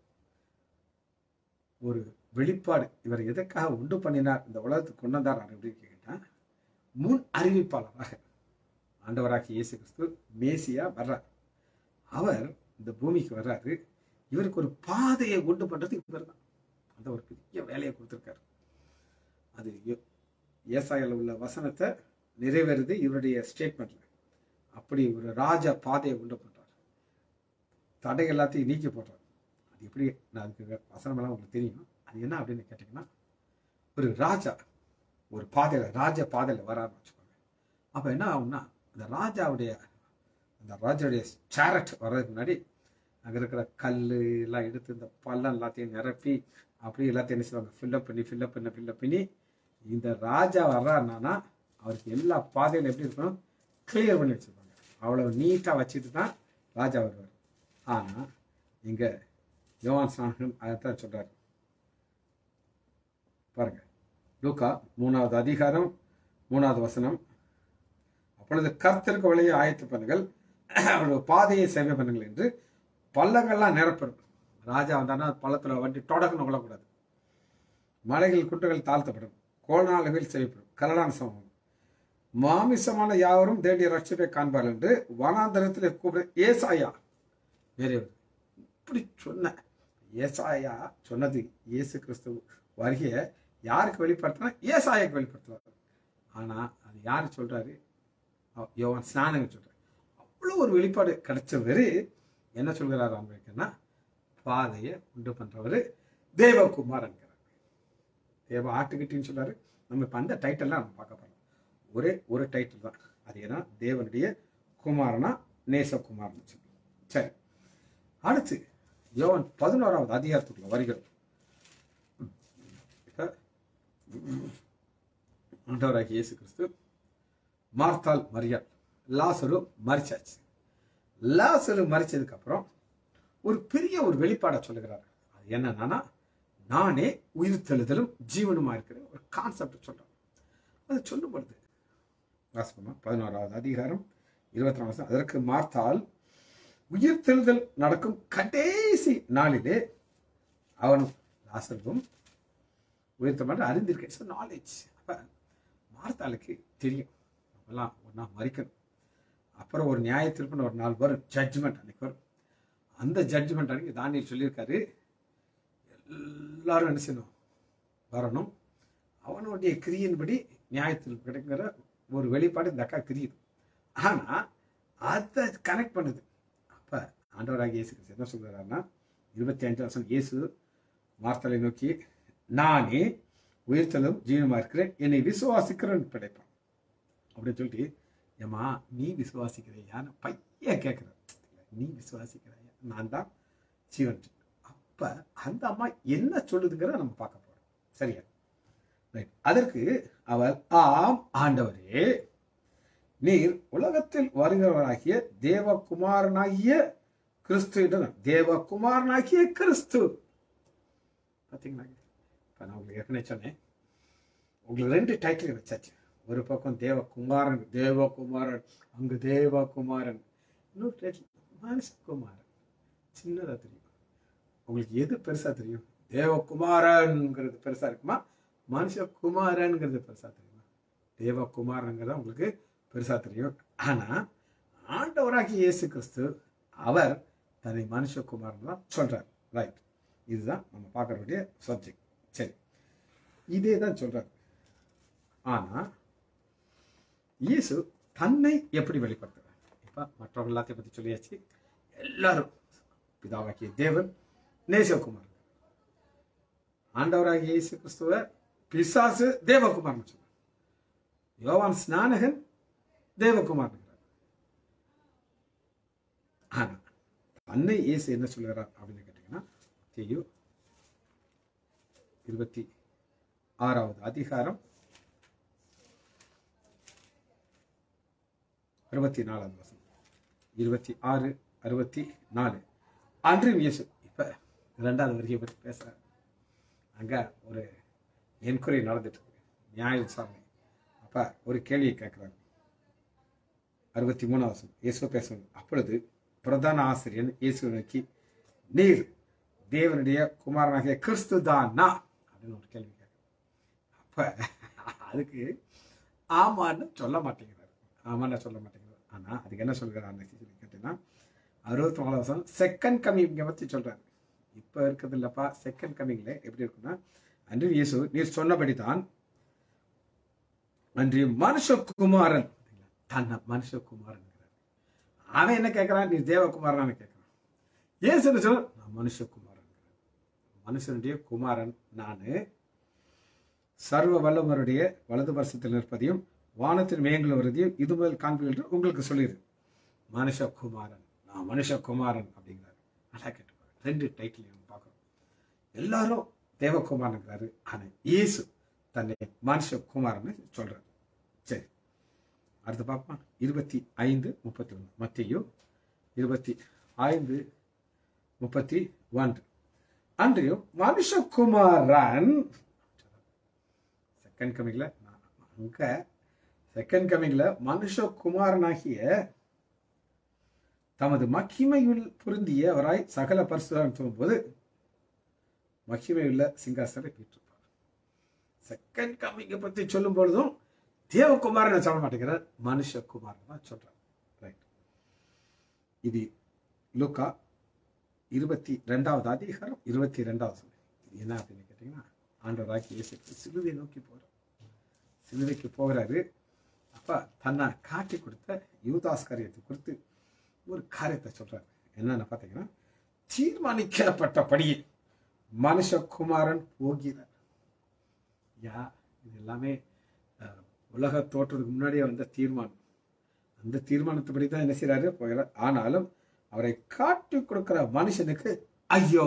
ஒரு வெளிப்பாடு இவர் எதற்காக உண்டு பண்ணினார் இந்த உலகத்துக்கு கொண்டு வந்தார் அப்படின்னு கேட்டா முன் அறிவிப்பாளராக ஆண்டவராகிய இயேசு கிறிஸ்து மேசியா வர்றார் அவர் இந்த பூமிக்கு வர்றாரு இவருக்கு ஒரு பாதையை உண்டு பண்றது இவர் தான் அந்த ஒரு பெரிய வேலையை கொடுத்துருக்காரு அது ஏ- ஏசாயால உள்ள வசனத்தை நிறைவேறுது இவருடைய ஸ்டேட்மெண்ட்ல அப்படி ஒரு ராஜ பாதையை உண்டு பண்றார் தடை எல்லாத்தையும் நீக்கி போடுறார் அது எப்படி நான் அதுக்கு வசனம் எல்லாம் உங்களுக்கு தெரியும் அது என்ன அப்படின்னு கேட்டிங்கன்னா ஒரு ராஜா ஒரு பாதையில ராஜ பாதையில வராருன்னு வச்சுக்கோங்க அப்ப என்ன ஆகும்னா அந்த ராஜாவுடைய அந்த ராஜாவுடைய சேரட் வர்றதுக்கு முன்னாடி அங்கே இருக்கிற கல் எல்லாம் எடுத்து இந்த பள்ளம் எல்லாத்தையும் நிரப்பி அப்படி எல்லாத்தையும் என்ன செய்வாங்க ஃபில்லப் பண்ணி ஃபில்லப் பண்ணி ஃபில்லப் பண்ணி இந்த ராஜா வர்றாருனா அவருக்கு எல்லா பாதையிலும் எப்படி இருக்கணும் கிளியர் பண்ணி வச்சிருப்பாங்க அவ்வளோ நீட்டாக வச்சுட்டு தான் ராஜா வருவார் ஆனால் இங்கே யோவான் சாணகன் அதைத்தான் சொல்றாரு பாருங்க லூக்கா மூணாவது அதிகாரம் மூணாவது வசனம் அப்பொழுது கர்த்தருக்கு வழியை ஆயத்து பண்ணுங்கள் அவருடைய பாதையை சேவை பண்ணுங்கள் என்று பள்ளங்கள்லாம் நிரப்படும் ராஜா வந்தானா பள்ளத்துல வண்டி தொடக்கணும் கொள்ளக்கூடாது மலைகள் குட்டுகள் தாழ்த்தப்படும் கோணாளுகள் செய்யப்படும் கரடான சமம் மாமிசமான யாவரும் தேடிய ரட்சிப்பை காண்பார் என்று வனாந்தரத்தில் கூப்பிட ஏசாயா வேறவர் இப்படி சொன்ன ஏசாயா சொன்னது இயேசு கிறிஸ்து வருகைய யாருக்கு வெளிப்படுத்தினா ஏசாயாக்கு வெளிப்படுத்துவார் ஆனா அது யாரு சொல்றாரு அவ- யோவான் ஸ்நானங்க சொல்றாரு அவ்வளோ ஒரு வெளிப்பாடு கிடைச்சவரு என்ன சொல்கிறார் அன்பைக்குன்னா பாதையை உண்டு பண்றவர் தேவகுமார் என்கிறார் தேவ ஆட்டுக்கிட்டின்னு சொல்றாரு நம்ம இப்போ அந்த டைட்டில்லாம் நம்ம பார்க்க போறோம் ஒரே ஒரு டைட்டில் தான் அது ஏன்னா தேவனுடைய குமாரனா நேசகுமார்னு சொல்லி சரி அடுத்து யோவான் பதினோராவது அதிகாரத்துக்குள்ள வருகிறோம் இப்ப ஆண்டவராகிய இயேசு கிறிஸ்து மார்த்தால் மரியாள் லாசரு மரிச்சாச்சு லாசரு மரிச்சதுக்கு அப்புறம் ஒரு பெரிய ஒரு வெளிப்பாடை சொல்லுகிறார் அது என்னன்னா நானே உயிர் தெழுதலும் ஜீவனுமா இருக்கிற ஒரு கான்செப்ட் சொல்றேன் அது சொல்லும் பொழுது வாசிப்போமா பதினோராவது அதிகாரம் இருபத்தி நாலு வருஷம் அதற்கு மார்த்தால் உயிர் தெழுதல் நடக்கும் கடைசி நாளிலே அவனும் லாசருவும் உயிர் தமிழ் அறிந்திருக்கேன் நாலேஜ் அப்ப மார்த்தாளுக்கு தெரியும் நம்மலாம் ஒன்றா மறிக்கணும் அப்புறம் ஒரு நியாய தீர்ப்புன்னு ஒரு நாள் வரும் ஜட்ஜ்மெண்ட் அன்னைக்கு வரும் அந்த ஜட்ஜ்மெண்ட் அன்னைக்கு தானியல் சொல்லியிருக்காரு எல்லாரும் என்ன செய்யணும் வரணும் அவனுடைய கிரியின்படி நியாய தீர்ப்பு கிடைக்கிற ஒரு வெளிப்பாடு இந்த அக்கா கிரியுது ஆனா அதை கனெக்ட் பண்ணுது அப்ப ஆண்டவராக இயேசு கிறிஸ்து என்ன சொல்றாருன்னா இருபத்தி அஞ்சு வருஷம் இயேசு மார்த்தலை நோக்கி நானே உயிர்த்தலும் ஜீவனமா இருக்கிறேன் என்னை விசுவாசிக்கிறேன் படைப்பான் அப்படின்னு சொல்லிட்டு ஏம்மா நீ விசுவாசிக்கிறையான்னு பையன் கேட்குறேன் நீ விசுவாசிக்கிறையா நான் தான் ஜீவன் அப்ப அந்த அம்மா என்ன சொல்லுதுங்கிறத நம்ம பார்க்க போறோம் சரியா ரைட் அதற்கு அவர் ஆம் ஆண்டவரே நீர் உலகத்தில் வருகிறவராகிய தேவகுமாரனாகிய கிறிஸ்து என்று தேவகுமாரனாகிய கிறிஸ்து பார்த்தீங்களா இப்போ நான் உங்களுக்கு ஏற்கனவே சொன்னேன் உங்களுக்கு ரெண்டு டைட்டில் வச்சாச்சு ஒரு பக்கம் தேவகுமாரன் தேவகுமாரன் அங்கு தேவகுமாரன் இன்னொரு டைட்டில் மனுஷகுமாரன் சின்னதாக தெரியும் உங்களுக்கு எது பெருசா தெரியும் தேவகுமாரன்ங்கிறது பெருசா இருக்குமா மனுஷகுமாரன்ங்கிறது பெருசா தெரியுமா தேவகுமாரன்ங்கிறது உங்களுக்கு பெருசா தெரியும் ஆனா ஆண்டவராகிய இயேசு கிறிஸ்து அவர் தன்னை மனுஷகுமாரன் தான் சொல்றார் ரைட் இதுதான் நம்ம பார்க்க வேண்டிய சப்ஜெக்ட் சரி இதே தான் சொல்றாரு ஆனா இயேசு தன்னை எப்படி வெளிப்படுத்துறார் இப்ப மற்றவங்க எல்லாத்தையும் பத்தி சொல்லியாச்சு எல்லாரும் பிதாவாகிய தேவன் நேசகுமார் ஆண்டவராகிய இயேசு கிறிஸ்துவ பிசாசு தேவகுமார்னு சொல்றார் யோவான் ஸ்நானகன் தேவகுமார் ஆனா தன்னை இயேசு என்ன சொல்லுகிறார் அப்படின்னு கேட்டீங்கன்னா தெரியும் இருபத்தி ஆறாவது அதிகாரம் அறுபத்தி நாலாவது வசனம் இருபத்தி ஆறு அறுபத்தி நாலு அன்றும் இயேசு இப்போ ரெண்டாவது வரியை பற்றி பேசுகிறேன் அங்கே ஒரு என்கொயரி நடந்துட்டு இருக்கு நியாய விசாரணை அப்போ ஒரு கேள்வியை கேட்குறாங்க அறுபத்தி மூணாவது இயேசு பேசுவது அப்பொழுது பிரதான ஆசிரியன் இயேசுவை நோக்கி நீர் தேவனுடைய குமாரனாகிய கிறிஸ்து தானா அப்படின்னு ஒரு கேள்வி கேட்குறேன் அப்போ அதுக்கு ஆமான்னு சொல்ல மாட்டேங்கிறார் ஆமான்னு சொல்ல மாட்டேங்கிறார் ஆனால் அதுக்கு என்ன சொல்கிறார் சொல்லி கேட்டீங்கன்னா அறுபத்தி நாலு வருஷம் செகண்ட் கமிங்கை பற்றி சொல்கிறார் இப்போ இருக்கிறது இல்லைப்பா செகண்ட் கமிங்கில் எப்படி இருக்குன்னா அன்று இயேசு நீர் சொன்னபடி தான் அன்று மனுஷகுமாரன் தன்னை மனுஷகுமாரன் அவன் என்ன கேட்குறான் நீ தேவகுமாரன் கேட்குறான் ஏன் சொல்ல சொல்ல நான் மனுஷகுமாரன் மனுஷனுடைய குமாரன் நான் சர்வ வல்லவருடைய வலது வருஷத்தில் நிற்பதையும் வானத்தின் மேயங்கள் வருவதையும் இது முதல் காண்பீர்கள் என்று உங்களுக்கு சொல்லிடு மனுஷகுமாரன் நான் மனுஷகுமாரன் அப்படிங்கிறாரு நல்லா கேட்டுப்பாரு ரெண்டு டைட்டில் நம்ம பார்க்குறோம் எல்லாரும் தேவகுமாரனுங்கிறாரு ஆனால் இயேசு தன்னை மனுஷகுமாரன்னு சொல்றாரு சரி அடுத்து பார்ப்போம் இருபத்தி ஐந்து முப்பத்தி ஒன்று மத்தியும் இருபத்தி ஐந்து முப்பத்தி ஒன்று அன்றையும் மனுஷகுமாரன் செகண்ட் கமிங்ல அங்க செகண்ட் கமிங்ல மனுஷகுமாரனாகிய தமது மகிமையுள் பொருந்தியவராய் சகல பரிசுதான் போது மகிமையுள்ள சிங்காசனை பெற்றிருப்பார் செகண்ட் கமிங்கை பத்தி சொல்லும் பொழுதும் தேவகுமாரன் சொல்ல மாட்டேங்கிறார் மனுஷகுமாரன் தான் சொல்றார் ரைட் இது லுக்கா இருபத்தி ரெண்டாவது அதிகாரம் இருபத்தி ரெண்டாவது இது என்ன அப்படின்னு கேட்டீங்கன்னா ஆண்டவராக்கி இயேசு சிலுவை நோக்கி போகிறார் சிலுவைக்கு போகிறாரு அப்ப தன்னை காட்டி கொடுத்த யூதாஸ் காரியத்தை குறித்து ஒரு காரியத்தை சொல்றாரு என்னன்னு பார்த்தீங்கன்னா தீர்மானிக்கப்பட்டபடியே மனுஷகுமாரன் போகிறார் யா இது எல்லாமே அஹ், உலக தோற்றத்துக்கு முன்னாடியே வந்த தீர்மானம் அந்த தீர்மானத்துப்படி தான் என்ன செய்யறாரு போகிறார் ஆனாலும் அவரை காட்டி கொடுக்கிற மனுஷனுக்கு ஐயோ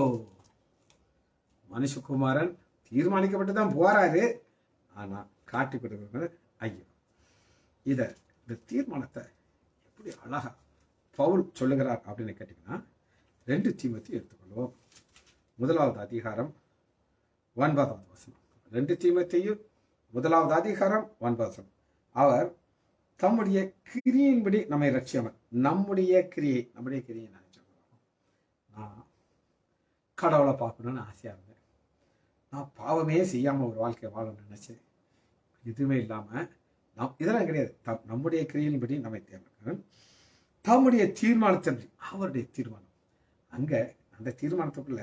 மனுஷகுமாரன் தீர்மானிக்கப்பட்டு தான் போறாரு ஆனா காட்டி கொடுக்கிறது ஐயோ இத இந்த தீர்மானத்தை எப்படி அழகா பவுல் சொல்லுகிறார் அப்படின்னு கேட்டீங்கன்னா ரெண்டு தீமத்தி எடுத்துக்கொள்வோம் முதலாவது அதிகாரம் ஒன்பதாவது வசனம் ரெண்டு தீமத்தையும் முதலாவது அதிகாரம் ஒன்பது வசனம் அவர் தம்முடைய கிரியின்படி நம்மை ரட்சியவன் நம்முடைய கிரியை நம்முடைய கிரியை நினைச்சோம் நான் கடவுளை பார்க்கணும்னு ஆசையா இருந்தேன் நான் பாவமே செய்யாம ஒரு வாழ்க்கை வாழணும்னு நினைச்சேன் எதுவுமே இல்லாம நம் இதெல்லாம் கிடையாது தம் நம்முடைய கிரியின்படி நம்மை தேர்ந்தெடுக்கிறேன் தம்முடைய தீர்மானத்தின்படி அவருடைய தீர்மானம் அங்க அந்த தீர்மானத்துக்குள்ள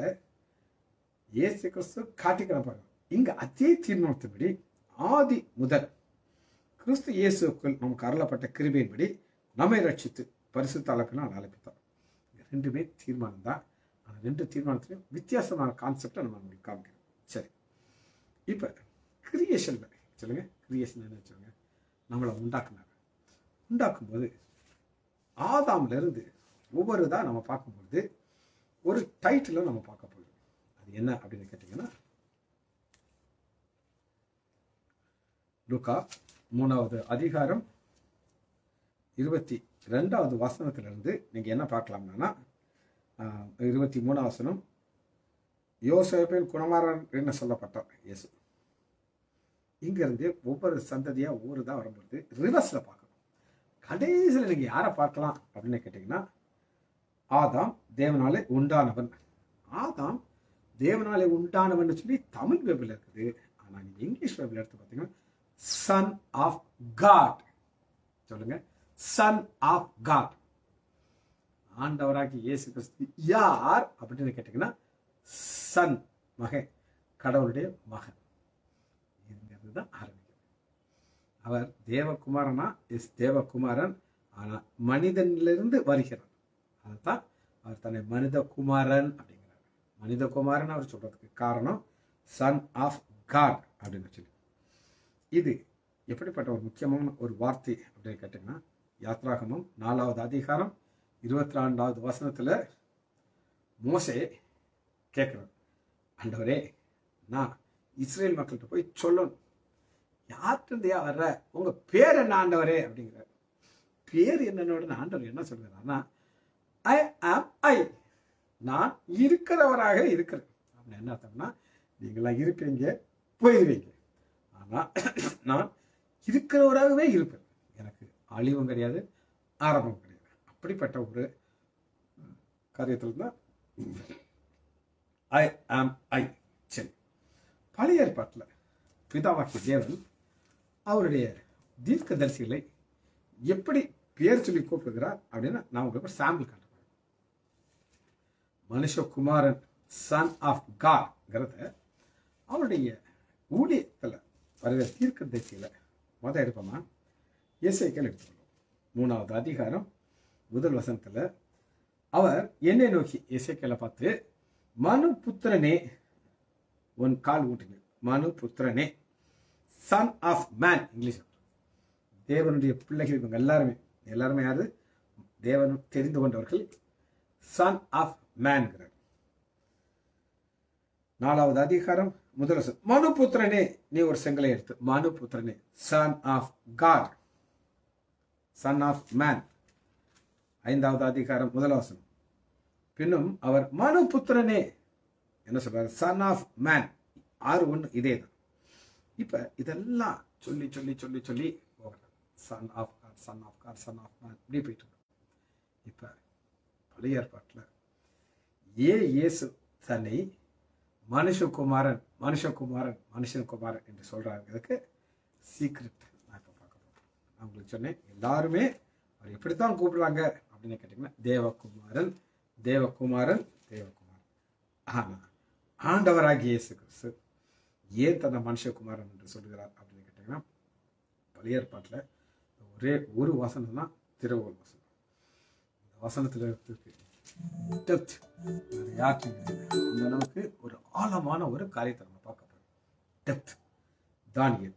இயேசு கிறிஸ்து காட்டிக்கிற பாருங்க இங்க அதே தீர்மானத்தின்படி ஆதி முதல் கிறிஸ்து இயேசுக்குள் நமக்கு அருளப்பட்ட கிருபையின்படி நம்மை ரட்சித்து பரிசுத்த அழைப்பினால் அழைப்பித்தார் இது ரெண்டுமே தீர்மானம் தான் அந்த ரெண்டு தீர்மானத்திலையும் வித்தியாசமான கான்செப்டை நம்ம உங்களுக்கு காமிக்கிறோம் சரி இப்போ கிரியேஷன் சொல்லுங்க கிரியேஷன் என்ன சொல்லுங்க நம்மளை உண்டாக்குனாங்க உண்டாக்கும்போது ஆதாம்ல இருந்து ஒவ்வொரு தான் நம்ம பார்க்கும்போது ஒரு டைட்டிலும் நம்ம பார்க்க போகிறோம் அது என்ன அப்படின்னு கேட்டிங்கன்னா லுகா மூணாவது அதிகாரம் இருபத்தி ரெண்டாவது வசனத்திலிருந்து நீங்க என்ன பார்க்கலாம்னா ஆஹ், இருபத்தி மூணாவது வசனம் யோசேப்பின் குணமாரன் என்ன சொல்லப்பட்டார் இயேசு இங்கிருந்து ஒவ்வொரு சந்ததியா ஒவ்வொரு தான் வரும்போது ரிவர்ஸ்ல பார்க்கணும் கடைசியில் நீங்க யாரை பார்க்கலாம் அப்படின்னு கேட்டீங்கன்னா ஆதாம் தேவனாலே உண்டானவன் ஆதாம் தேவனாலே உண்டானவன் சொல்லி தமிழ் பைபிள் இருக்குது ஆனா நீங்க இங்கிலீஷ் பைபிள் எடுத்து பார்த்தீங்கன்னா சன் ஆஃப் காட் சொல்லுங்க சன் ஆஃப் காட் ஆண்டவராகி இயேசு கிறிஸ்து யார் அப்படின்னு கேட்டீங்கன்னா சன் மகன் கடவுளுடைய மகன் இங்கிறது தான் ஆரம்பிக்கும் அவர் தேவகுமாரனா இஸ் தேவகுமாரன் ஆனா மனிதனிலிருந்து வருகிறார் அதுதான் அவர் தன்னை மனித குமாரன் அப்படிங்கிறார் மனித குமாரன் அவர் சொல்றதுக்கு காரணம் சன் ஆஃப் காட் அப்படின்னு சொல்லி இது எப்படிப்பட்ட ஒரு முக்கியமான ஒரு வார்த்தை அப்படின்னு கேட்டீங்கன்னா யாத்ராகமம் நாலாவது அதிகாரம் இருபத்தி ரெண்டாவது வசனத்துல மோசே கேட்குறார் ஆண்டவரே நான் இஸ்ரேல் மக்கள்கிட்ட போய் சொல்லணும் யார்கிட்டயா வர்ற உங்க பேர் என்ன ஆண்டவரே அப்படிங்கிறார் பேர் என்னன்னு ஆண்டவர் என்ன சொல்கிறாருன்னா ஐ ஆம் ஐ நான் இருக்கிறவராக இருக்கிறேன் அப்படின்னு என்ன அர்த்தம்னா நீங்களாம் இருப்பீங்க போயிடுவீங்க ஆனா நான் இருக்கிறவராகவே இருப்பேன் எனக்கு அழிவும் கிடையாது ஆரம்பம் கிடையாது அப்படிப்பட்ட ஒரு காரியத்தில் தான் ஐ ஆம் ஐ சரி பழைய ஏற்பாட்டில் பிதாவாக்கிய தேவன் அவருடைய தீர்க்கதரிசிகளை எப்படி பேர் சொல்லி கூப்பிடுகிறார் அப்படின்னு நான் உங்களுக்கு ஒரு சாம்பிள் காட்டுறேன் மனுஷகுமாரன் சன் ஆஃப் காட்ங்கிறத அவருடைய ஊழியத்தில் வருகிற தீர்க்க தரிசியில் மொதல் எடுப்போமா இசைக்கல் எடுத்துக்கணும் மூணாவது அதிகாரம் முதல் வசனத்தில் அவர் என்னை நோக்கி இசைக்கலை பார்த்து மனு புத்திரனே உன் கால் ஊட்டுங்க மனு புத்திரனே சன் ஆஃப் மேன் இங்கிலீஷ் தேவனுடைய பிள்ளைகள் இவங்க எல்லாருமே எல்லாருமே யாரு தேவன் தெரிந்து கொண்டவர்கள் சன் ஆஃப் மேன்கிறார் நாலாவது அதிகாரம் முதல் வசனம். மனு புத்திரனே நீ ஒரு செங்கலை எடுத்து மனு புத்திரனே son of God son of man ஐந்தாவது அதிகாரம் முதல் வசனம் பின்னும் அவர் மனு புத்திரனே என்ன சொல்றாரு சன் ஆஃப் மேன் ஆறு ஒன்று இதே தான் இப்ப இதெல்லாம் சொல்லி சொல்லி சொல்லி சொல்லி போகிறார் son of God son of God son of man இப்படி போயிட்டு இருக்கோம் இப்ப பழைய ஏற்பாட்டில் ஏ இயேசு தன்னை மனுஷகுமாரன் மனுஷகுமாரன் மனுஷகுமாரன் என்று சொல்றாங்கிறதுக்கு சீக்ரெட் நான் இப்போ பார்க்க போறேன் நான் உங்களுக்கு சொன்னேன் எல்லாருமே அவர் எப்படித்தான் கூப்பிடுறாங்க அப்படின்னு கேட்டிங்கன்னா தேவகுமாரன் தேவகுமாரன் தேவகுமாரன் ஆனா ஆண்டவராகிய இயேசு கிறிஸ்து ஏன் தன்னை மனுஷகுமாரன் என்று சொல்கிறார் அப்படின்னு கேட்டிங்கன்னா பழைய ஏற்பாட்டில் ஒரே ஒரு வசனம் தான் திருவள்ளுவர் வசனம் இந்த வசனத்தில் இருக்கு டெப்த் வேறு யாருக்கும் கிடையாது அந்த அளவுக்கு ஒரு ஆழமான ஒரு காரியத்தை நம்ம பார்க்க போறோம் டெப்த் தானியல்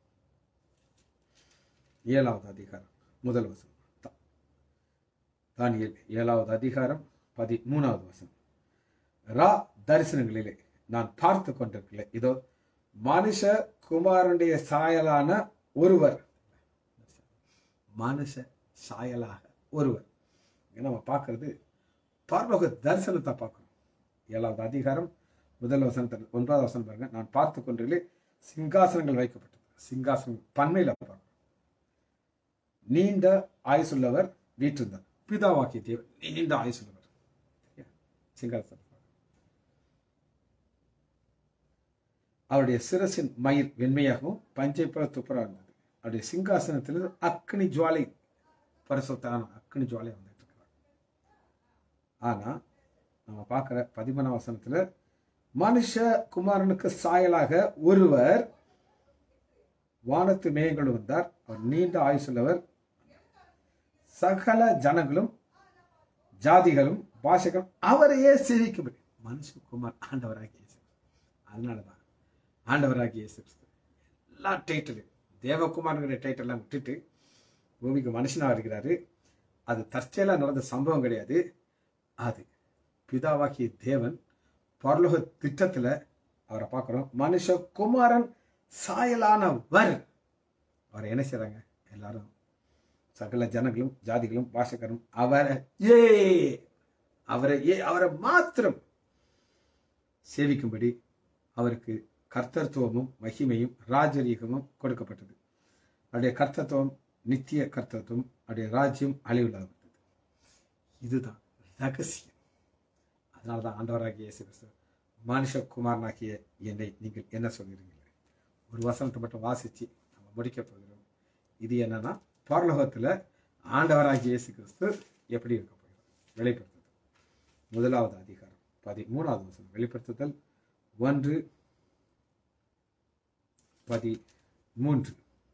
ஏழாவது அதிகாரம் முதல் வசனம் தா- தானியேல் ஏழாவது அதிகாரம் பதிமூணாவது வசனம் ரா தரிசனங்களிலே நான் பார்த்து கொண்டிருக்கிறேன் இதோ மனுஷ குமாரனுடைய சாயலான ஒருவர் மனுஷ சாயலாக ஒருவர் இங்க நம்ம பார்க்கிறது பரலோக தரிசனத்தை பார்க்கிறோம் ஏழாவது அதிகாரம் முதல் வசனத்தில் ஒன்பதாவது வசனம் பாருங்க நான் பார்த்து கொண்டிருக்கிறேன் சிங்காசனங்கள் வைக்கப்பட்டது சிங்காசனம் பன்மையில பார்க்கிறோம் நீண்ட ஆயுசுள்ளவர் வீற்றிருந்தார் பிதாவாக்கிய தேவன் நீண்ட ஆயுசுள்ளவர் சரியா? சிங்காசனம் அவருடைய சிரசின் மயிர் வெண்மையாகவும் பஞ்சை போல துப்புரா இருந்தது அவருடைய சிங்காசனத்தில் அக்னி ஜுவாலை பரிசுத்தான அக்னி ஜுவாலை வந்துட்டு இருக்கிறார் ஆனா நம்ம பார்க்கிற பதிமூணாம் வசனத்துல மனுஷ குமாரனுக்கு சாயலாக ஒருவர் வானத்து மேகங்கள் வந்தார் அவர் நீண்ட ஆயுசுள்ளவர் சகல ஜனங்களும் ஜாதிகளும் பாஷைகளும் அவரையே சேவிக்கும்படி மனுஷகுமார் ஆண்டவராகிய இயேசு அதனாலதான் ஆண்டவராகிய இயேசு கிறிஸ்து எல்லா டைட்டிலும் தேவகுமார்ங்கிற டைட்டிலாம் விட்டுட்டு பூமிக்கு மனுஷனா இருக்கிறாரு அது தற்செயலா நடந்த சம்பவம் கிடையாது அது பிதாவாகிய தேவன் பரலோக திட்டத்துல அவரை பார்க்கிறோம் மனுஷ குமாரன் சாயலானவர் அவரை என்ன செய்றாங்க எல்லாரும் சகல ஜனங்களும் ஜாதிகளும் பாஷகரும் அவரை ஏ அவரை ஏ அவரை மாத்திரம் சேவிக்கும்படி அவருக்கு கர்த்தத்துவமும் மகிமையும் ராஜரீகமும் கொடுக்கப்பட்டது அவருடைய கர்த்தத்துவம் நித்திய கர்த்தத்துவம் அவருடைய ராஜ்யம் அழிவில்லாதது இதுதான் ரகசியம் அதனால தான் ஆண்டவராகிய இயேசு கிறிஸ்து மனுஷகுமாரனாகிய என்னை நீங்கள் என்ன சொல்கிறீர்கள் ஒரு வசனத்தை மட்டும் வாசிச்சு நம்ம முடிக்க போகிறோம் இது என்னன்னா பரலோகத்துல ஆண்டவராகிய இயேசு கிறிஸ்து எப்படி இருக்க போகிறோம் வெளிப்படுத்துதல் முதலாவது அதிகாரம் பதிமூணாவது வசனம் வெளிப்படுத்துதல் ஒன்று பதிமூன்று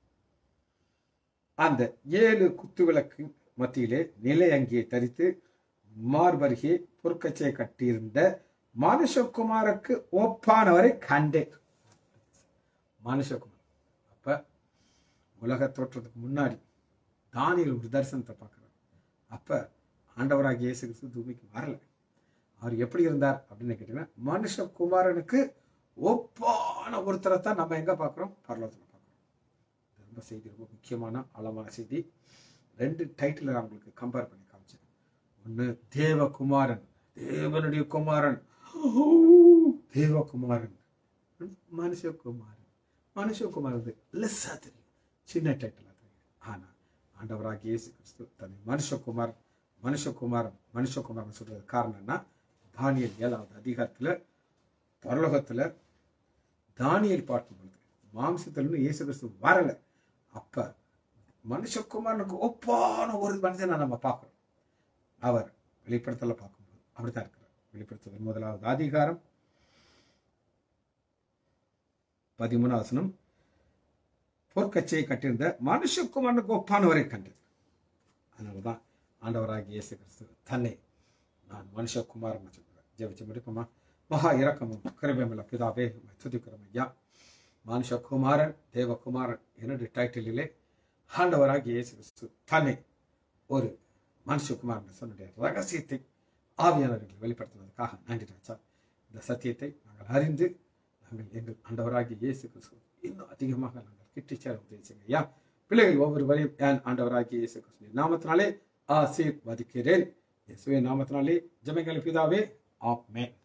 அந்த ஏழு குத்துவிளக்கு மத்தியிலே நிலை அங்கியை தரித்து மார்பருகே பொற்கச்சை கட்டியிருந்த மனுஷகுமாருக்கு ஒப்பானவரை கண்டேன் மனுஷகுமார் அப்ப உலக தோற்றத்துக்கு முன்னாடி தானியல் ஒரு தரிசனத்தை பார்க்கிறார் அப்ப ஆண்டவராகிய இயேசு கிறிஸ்து பூமிக்கு வரல அவர் எப்படி இருந்தார் அப்படின்னு கேட்டீங்கன்னா மனுஷகுமாரனுக்கு ஒப்பான ஒருத்தரை தான் நம்ம எங்க பார்க்கிறோம் பரலோகத்தில் பார்க்கிறோம் இது ரொம்ப செய்தி ரொம்ப முக்கியமான ஆழமான செய்தி ரெண்டு டைட்டில் நான் உங்களுக்கு கம்பேர் பண்ணி காமிச்சேன் ஒன்று தேவகுமாரன் தேவனுடைய குமாரன் தேவகுமாரன் மனுஷகுமாரன் மனுஷகுமாரன் லெஸ்ஸா தெரியும் சின்ன டைட்டில் தெரியும் ஆனா ஆண்டவராகிய இயேசு கிறிஸ்து தன்னை மனுஷகுமார் மனுஷகுமாரன் மனுஷகுமாரன் சொல்றது காரணம் என்ன தானியல் ஏழாவது அதிகாரத்துல பரலோகத்துல தானியல் பார்க்கும் பொழுது மாம்சத்துல இருந்து இயேசு கிறிஸ்து வரல அப்ப மனுஷகுமாரனுக்கு ஒப்பான ஒரு மனிதனை நம்ம பார்க்கிறோம் அவர் வெளிப்படுத்தல பார்க்கும்போது அப்படித்தான் இருக்கிறார் வெளிப்படுத்துதல் முதலாவது அதிகாரம் பதிமூணு வசனம் போர்க்கச்சையை கட்டியிருந்த மனுஷகுமாரனுக்கு ஒப்பானவரை கண்டது அதனாலதான் ஆண்டவராகிய இயேசு கிறிஸ்து தன்னை நான் மனுஷகுமாரன் சொல்கிறேன் ஜெபிச்சு முடிப்போமா மகா இரக்கமும் கிருபையுள்ள பிதாவே உம்மை துதிக்கிறோம் ஐயா மனுஷகுமாரன் தேவகுமாரன் என்னுடைய டைட்டிலே ஆண்டவராகிய இயேசு கிறிஸ்து தன்னை ஒரு மனுஷகுமாரன் சொன்னுடைய ரகசியத்தை ஆவியானவர்கள் வெளிப்படுத்தினதுக்காக நன்றி ராஜா இந்த சத்தியத்தை நாங்கள் அறிந்து நாங்கள் எங்கள் ஆண்டவராகிய இயேசு கிறிஸ்து இன்னும் அதிகமாக நாங்கள் கிட்டி சேர உதவி செய்யுங்க ஐயா பிள்ளைகள் ஒவ்வொருவரையும் என் ஆண்டவராகிய இயேசு கிறிஸ்து நாமத்தினாலே ஆசீர்வதிக்கிறேன் இயேசுவே நாமத்தினாலே ஜெபங்கள் பிதாவே ஆமென்